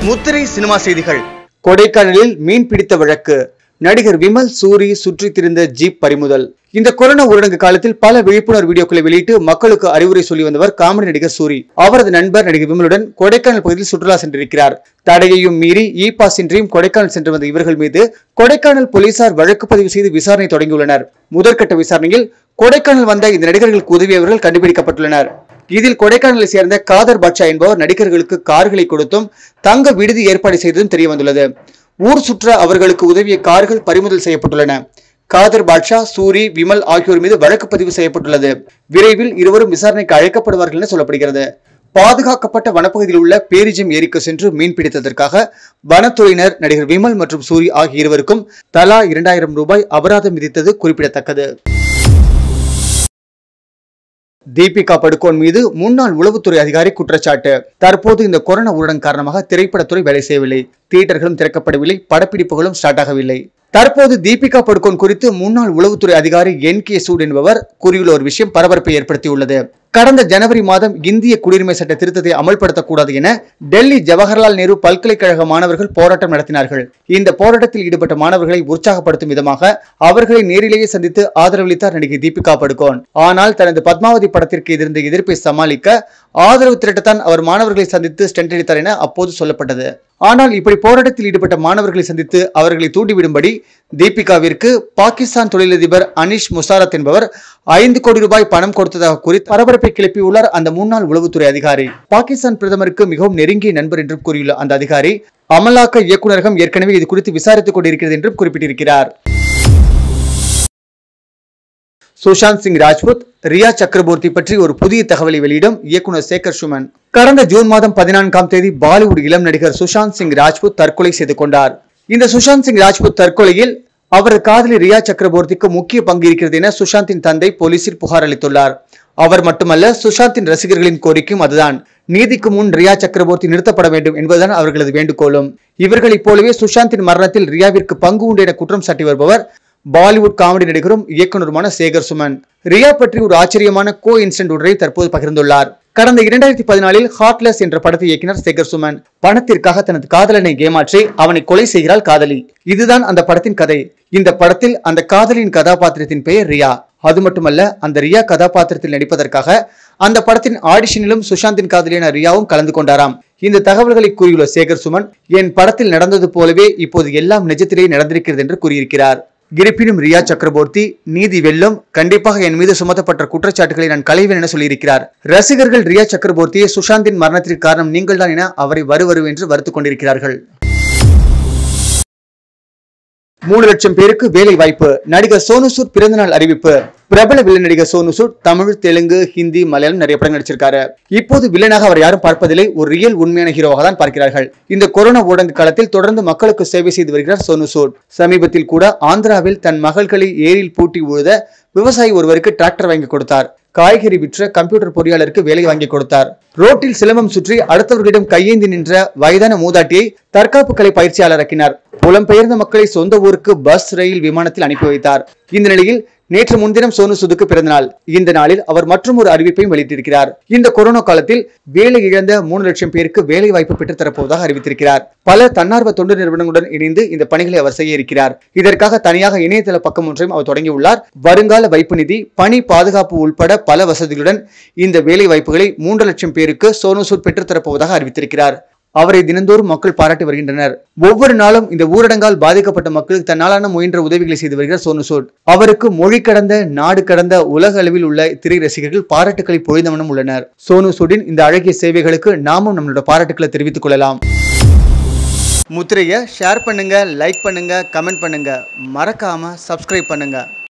முத்திரை சினிமா செய்திகள் கொடைக்கானலில் மீன் பிடித்த வழக்கு நடிகர் விமல் சூரி சுற்றித் திரிந்த ஜீப் பறிமுதல் இந்த கொரோனா ஊரடங்கு காலத்தில் பல விழிப்புணர்வு வீடியோக்களை வெளியிட்டு மக்களுக்கு அறிவுரை சொல்லி வந்தவர் காமெடி நடிகர் சூரி அவரது நண்பர் நடிகர் விமலுடன் கொடைக்கானல் பகுதியில் சுற்றுலா சென்றிருக்கிறார் தடையையும் மீறி இ பாஸ் இன்றியும் கொடைக்கானல் சென்று வந்த இவர்கள் மீது கொடைக்கானல் போலீசார் வழக்கு பதிவு செய்து விசாரணை தொடங்கியுள்ளனர் முதற்கட்ட விசாரணையில் கொடைக்கானல் வந்த இந்த நடிகர்களுக்கு உதவியவர்கள் கண்டுபிடிக்கப்பட்டுள்ளனர் இதில் கொடைக்கானலை சேர்ந்த காதர் பாட்ஷா என்பவர் நடிகர்களுக்கு கார்களை கொடுத்தும் தங்க விடுதி ஏற்பாடு செய்ததும் தெரிய வந்துள்ளது ஊர் சுற்ற அவர்களுக்கு உதவிய கார்கள் பறிமுதல் செய்யப்பட்டுள்ளன காதர் பாட்ஷா சூரி விமல் ஆகியோர் மீது வழக்கு பதிவு செய்யப்பட்டுள்ளது விரைவில் இருவரும் விசாரணைக்கு அழைக்கப்படுவார்கள் என சொல்லப்படுகிறது பாதுகாக்கப்பட்ட வனப்பகுதியில் உள்ள பேரிஜம் ஏரிக்கு சென்று மீன் பிடித்ததற்காக வனத்துறையினர் நடிகர் விமல் மற்றும் சூரி ஆகிய இருவருக்கும் தலா இரண்டாயிரம் ரூபாய் அபராதம் விதித்தது குறிப்பிடத்தக்கது தீபிகா படுகோன் மீது முன்னாள் உளவுத்துறை அதிகாரி குற்றச்சாட்டு தற்போது இந்த கொரோனா ஊரடங்கு காரணமாக திரைப்படத்துறை வேலை செய்யவில்லை தியேட்டர்களும் திறக்கப்படவில்லை படப்பிடிப்புகளும் ஸ்டார்ட் ஆகவில்லை தற்போது தீபிகா படுகோன் குறித்து முன்னாள் உளவுத்துறை அதிகாரி என் கே சூட் என்பவர் கூறியுள்ள ஒரு விஷயம் பரபரப்பை ஏற்படுத்தியுள்ளது கடந்த ஜனவரி மாதம் இந்திய குடியுரிமை சட்ட திருத்தத்தை அமல்படுத்தக்கூடாது என டெல்லி ஜவஹர்லால் நேரு பல்கலைக்கழக மாணவர்கள் போராட்டம் நடத்தினார்கள் இந்த போராட்டத்தில் ஈடுபட்ட மாணவர்களை உற்சாகப்படுத்தும் விதமாக அவர்களை நேரிலேயே சந்தித்து ஆதரவளித்தார் நடிகை தீபிகா படுகோன் ஆனால் தனது பத்மாவதி படத்திற்கு எதிர்ந்த எதிர்ப்பை சமாளிக்க ஆதரவு திரட்டத்தான் அவர் மாணவர்களை சந்தித்து ஸ்டென்ட் அடித்தார் என அப்போது சொல்லப்பட்டது ஆனால் இப்படி போராட்டத்தில் ஈடுபட்ட மாணவர்களை சந்தித்து அவர்களை தூண்டிவிடும்படி தீபிகாவிற்கு பாகிஸ்தான் தொழிலதிபர் அனிஷ் முசாரத் என்பவர் ஐந்து கோடி ரூபாய் பணம் கொடுத்ததாக கூறி பரபரப்பை கிளப்பியுள்ளார் அந்த முன்னாள் உளவுத்துறை அதிகாரி பாகிஸ்தான் பிரதமருக்கு மிகவும் நெருங்கிய நண்பர் என்றும் கூறியுள்ள அந்த அதிகாரி அமலாக்க இயக்குநரகம் ஏற்கனவே இது குறித்து விசாரித்துக் கொண்டிருக்கிறது என்றும் குறிப்பிட்டிருக்கிறார் சுஷாந்த் சிங் ராஜ்புத் ரியா சக்கரவர்த்தி பற்றி ஒரு புதிய தகவலை வெளியிடும் இயக்குனர் சேகர் சுமன் கடந்த ஜூன் மாதம் பதினான்காம் தேதி பாலிவுட் இளம் நடிகர் சுஷாந்த் சிங் ராஜ்புத் தற்கொலை செய்து கொண்டார் இந்த சுஷாந்த் சிங் ராஜ்புத் தற்கொலையில் அவரது காதலி ரியா சக்கரவர்த்திக்கு முக்கிய பங்கு இருக்கிறது என சுஷாந்தின் தந்தை போலீசில் புகார் அளித்துள்ளார் அவர் மட்டுமல்ல சுஷாந்தின் ரசிகர்களின் கோரிக்கையும் அதுதான் நீதிக்கு முன் ரியா சக்கரவர்த்தி நிறுத்தப்பட வேண்டும் என்பதுதான் அவர்களது வேண்டுகோளும் இவர்களைப் போலவே சுஷாந்தின் மரணத்தில் ரியாவிற்கு பங்கு உண்டு என குற்றம் சாட்டி வருபவர் பாலிவுட் காமெடி நடிகரும் இயக்குனருமான சேகர் சுமன் ரியா பற்றி ஒரு ஆச்சரியமான கோ இன்சிடென்ட் ஒன்றை தற்போது பகிர்ந்துள்ளார் கடந்த இரண்டாயிரத்தி பதினாலில் ஹார்ட்லெஸ் என்ற படத்தை இயக்கினார் சேகர் சுமன் பணத்திற்காக தனது காதலனை ஏமாற்றி அவனை கொலை செய்கிறாள் காதலி இதுதான் அந்த படத்தின் கதை இந்த படத்தில் அந்த காதலியின் கதாபாத்திரத்தின் பெயர் ரியா அது மட்டுமல்ல அந்த ரியா கதாபாத்திரத்தில் நடிப்பதற்காக அந்த படத்தின் ஆடிஷனிலும் சுஷாந்தின் காதலியான ரியாவும் கலந்து கொண்டாராம் இந்த தகவல்களை கூறியுள்ள சேகர் சுமன் என் படத்தில் நடந்தது போலவே இப்போது எல்லாம் நிஜத்திலேயே நடந்திருக்கிறது என்று கூறியிருக்கிறார் இருப்பினும் ரியா சக்கரவர்த்தி நீதி வெல்லும் கண்டிப்பாக என் மீது சுமத்தப்பட்ட குற்றச்சாட்டுகளை நான் களைவேன் என சொல்லியிருக்கிறார் ரசிகர்கள் ரியா சக்கரவர்த்தியை சுஷாந்தின் மரணத்திற்கு காரணம் நீங்கள்தான் என அவரை வருவரு என்று வருத்துக் கொண்டிருக்கிறார்கள் மூணு லட்சம் பேருக்கு வேலை வாய்ப்பு நடிகர் சோனு சூட் பிறந்தநாள் அறிவிப்பு பிரபல வில்லன் நடிகர் சோனு சூட் தமிழ் தெலுங்கு ஹிந்தி மலையாளம் நிறைய படம் நடிச்சிருக்காரு இப்போது வில்லனாக அவர் யாரும் பார்ப்பதில்லை ஒரு ரியல் உண்மையான ஹீரோவாக தான் பார்க்கிறார்கள் இந்த கொரோனா ஊடக காலத்தில் தொடர்ந்து மக்களுக்கு சேவை செய்து வருகிறார் சோனு சூட் சமீபத்தில் கூட ஆந்திராவில் தன் மகள்களை ஏரியில் பூட்டி உழுத விவசாயி ஒருவருக்கு டிராக்டர் வாங்கி கொடுத்தார் காய்கறி விற்ற கம்ப்யூட்டர் பொறியாளருக்கு வேலை வாங்கி கொடுத்தார் ரோட்டில் சிலம்பம் சுற்றி அடுத்தவர்களிடம் கையேந்தி நின்ற வயதான மூதாட்டியை தற்காப்பு கலை பயிற்சியாளராக்கினார் புலம்பெயர்ந்த மக்களை சொந்த ஊருக்கு பஸ் ரயில் விமானத்தில் அனுப்பி வைத்தார் இந்த நிலையில் நேற்று முன்தினம் சோனு சுதுக்கு பிறந்தநாள் இந்த நாளில் அவர் மற்றும் ஒரு அறிவிப்பையும் வெளியிட்டிருக்கிறார் இந்த கொரோனா காலத்தில் வேலை இழந்த மூணு லட்சம் பேருக்கு வேலை வாய்ப்பு பெற்றுத் தரப்போவதாக அறிவித்திருக்கிறார் பல தன்னார்வ தொண்டு நிறுவனங்களுடன் இணைந்து இந்த பணிகளை அவர் செய்ய இருக்கிறார் இதற்காக தனியாக இணையதள பக்கம் ஒன்றையும் அவர் தொடங்கியுள்ளார் வருங்கால வைப்பு நிதி பணி பாதுகாப்பு உள்பட பல வசதிகளுடன் இந்த வேலை வாய்ப்புகளை மூன்று லட்சம் பேருக்கு சோனு சூட் பெற்றுத் தரப்போவதாக அறிவித்திருக்கிறார் அவரை தினந்தோறும் மக்கள் பாராட்டி வருகின்றனர் ஒவ்வொரு நாளும் இந்த ஊரடங்கால் பாதிக்கப்பட்ட மக்களுக்கு தன்னாலான முயன்ற உதவிகளை செய்து வருகிறார் சோனு சூட் அவருக்கு மொழி கடந்த நாடு கடந்த உலக அளவில் உள்ள திரை ரசிகர்கள் பாராட்டுக்களை பொழிந்தவனும் உள்ளனர் சோனு சூடின் இந்த அழகிய சேவைகளுக்கு நாமும் நம்மளோட பாராட்டுக்களை தெரிவித்துக் கொள்ளலாம் முத்திரையை ஷேர் பண்ணுங்க லைக் பண்ணுங்க கமெண்ட் பண்ணுங்க மறக்காம சப்ஸ்கிரைப் பண்ணுங்க